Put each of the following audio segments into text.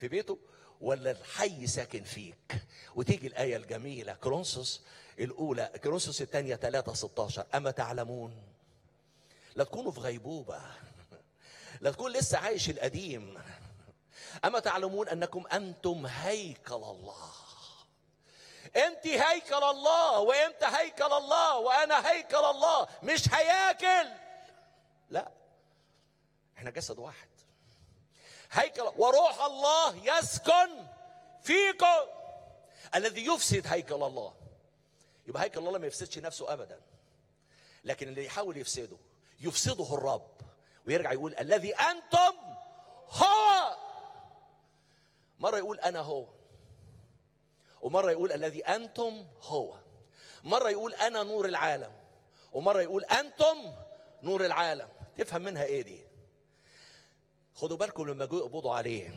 في بيته ولا الحي ساكن فيك وتيجي الآية الجميلة كرونسوس الأولى كرونسوس الثانية 3 16 أما تعلمون لا تكونوا في غيبوبة لا تكون لسه عايش القديم أما تعلمون أنكم أنتم هيكل الله أنت هيكل الله وأنت هيكل الله وأنا هيكل الله مش هياكل لا احنا جسد واحد هيكل وروح الله يسكن فيكم الذي يفسد هيكل الله يبقى هيكل الله ما يفسدش نفسه ابدا لكن اللي يحاول يفسده يفسده الرب ويرجع يقول الذي انتم هو مره يقول انا هو ومره يقول الذي انتم هو مره يقول انا نور العالم ومره يقول انتم نور العالم تفهم منها ايه دي خدوا بالكم لما جوا يقبضوا عليه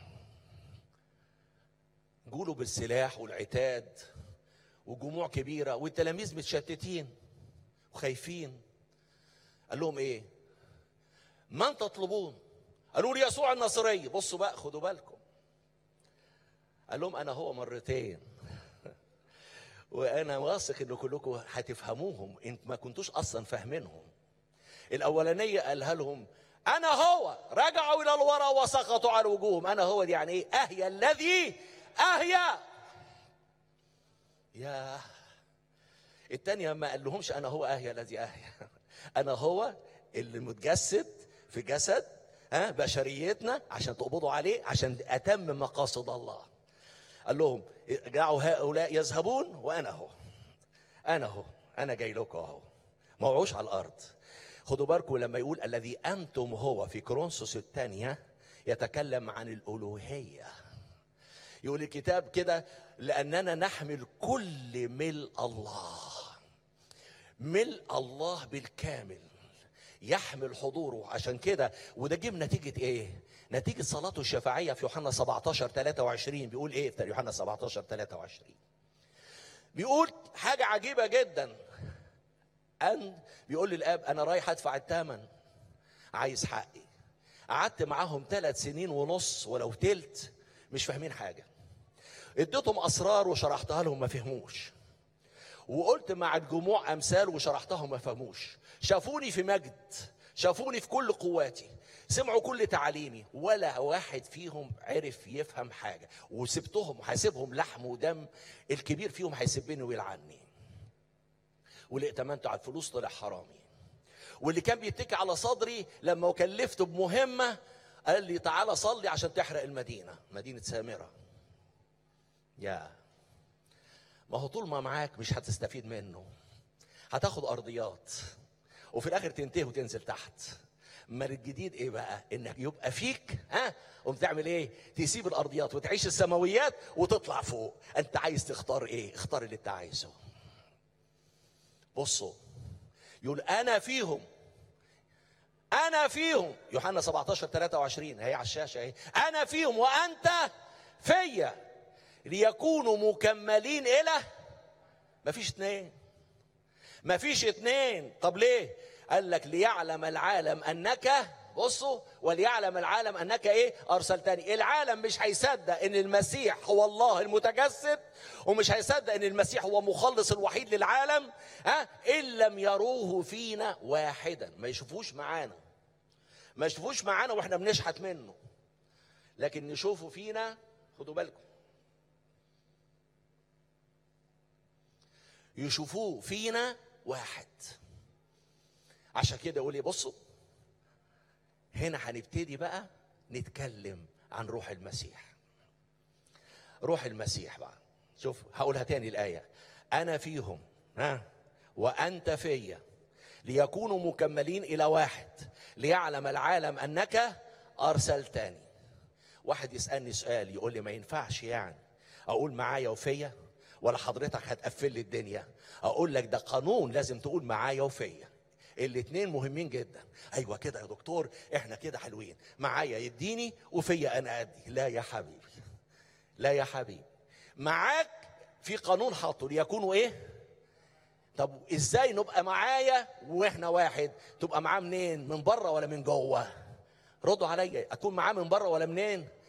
جوله بالسلاح والعتاد وجموع كبيرة والتلاميذ متشتتين وخايفين قال لهم ايه من تطلبون قالوا لي يسوع الناصري بصوا بقى خدوا بالكم قال لهم انا هو مرتين وانا واثق ان كلكم هتفهموهم انت ما كنتوش اصلا فاهمينهم الاولانيه قالها لهم انا هو رجعوا الى الوراء وسقطوا على وجوههم انا هو دي يعني ايه اهيا الذي اهيا يا التانية ما قال لهمش انا هو اهيا الذي اهيا انا هو اللي متجسد في جسد ها بشريتنا عشان تقبضوا عليه عشان اتم مقاصد الله قال لهم جعوا هؤلاء يذهبون وانا هو انا هو انا جاي لكم اهو ما وقعوش على الارض خدوا بالكم لما يقول الذي انتم هو في كورنثوس الثانيه يتكلم عن الالوهيه يقول الكتاب كده لاننا نحمل كل ملء الله ملء الله بالكامل يحمل حضوره عشان كده وده جه نتيجه ايه؟ نتيجه صلاته الشفاعيه في يوحنا 17 23 بيقول ايه في يوحنا 17 23 بيقول حاجه عجيبه جدا أن بيقول للآب أنا رايح أدفع الثمن عايز حقي قعدت معاهم ثلاث سنين ونص ولو تلت مش فاهمين حاجة اديتهم أسرار وشرحتها لهم ما فهموش وقلت مع الجموع أمثال وشرحتها ما فهموش شافوني في مجد شافوني في كل قواتي سمعوا كل تعاليمي ولا واحد فيهم عرف يفهم حاجة وسبتهم وهسيبهم لحم ودم الكبير فيهم هيسبني ويلعني واللي ائتمنته على الفلوس طلع حرامي واللي كان بيتكي على صدري لما كلفته بمهمة قال لي تعالى صلي عشان تحرق المدينة مدينة سامرة يا ما هو طول ما معاك مش هتستفيد منه هتاخد أرضيات وفي الآخر تنتهي وتنزل تحت ما الجديد ايه بقى انك يبقى فيك ها قوم تعمل ايه تسيب الارضيات وتعيش السماويات وتطلع فوق انت عايز تختار ايه اختار اللي انت عايزه بصوا يقول انا فيهم انا فيهم يوحنا 17 23 هي على الشاشه اهي انا فيهم وانت فيا ليكونوا مكملين الى مفيش اتنين مفيش اتنين طب ليه قال لك ليعلم العالم انك بصوا وليعلم العالم انك ايه ارسلتني العالم مش هيصدق ان المسيح هو الله المتجسد ومش هيصدق ان المسيح هو مخلص الوحيد للعالم ها ان لم يروه فينا واحدا ما يشوفوش معانا ما يشوفوش معانا واحنا بنشحت منه لكن نشوفه فينا خدوا بالكم يشوفوه فينا واحد عشان كده يقول لي بصوا هنا هنبتدي بقى نتكلم عن روح المسيح روح المسيح بقى شوف هقولها تاني الآية أنا فيهم ها وأنت فيا ليكونوا مكملين إلى واحد ليعلم العالم أنك أرسلتني واحد يسألني سؤال يقول لي ما ينفعش يعني أقول معايا وفيا ولا حضرتك هتقفل لي الدنيا أقول لك ده قانون لازم تقول معايا وفيا الاثنين مهمين جدا ايوه كده يا دكتور احنا كده حلوين معايا يديني وفيا انا ادي لا يا حبيبي لا يا حبيبي معاك في قانون حاطه ليكونوا ايه طب ازاي نبقى معايا واحنا واحد تبقى معاه منين من بره ولا من جوه ردوا عليا اكون معاه من بره ولا منين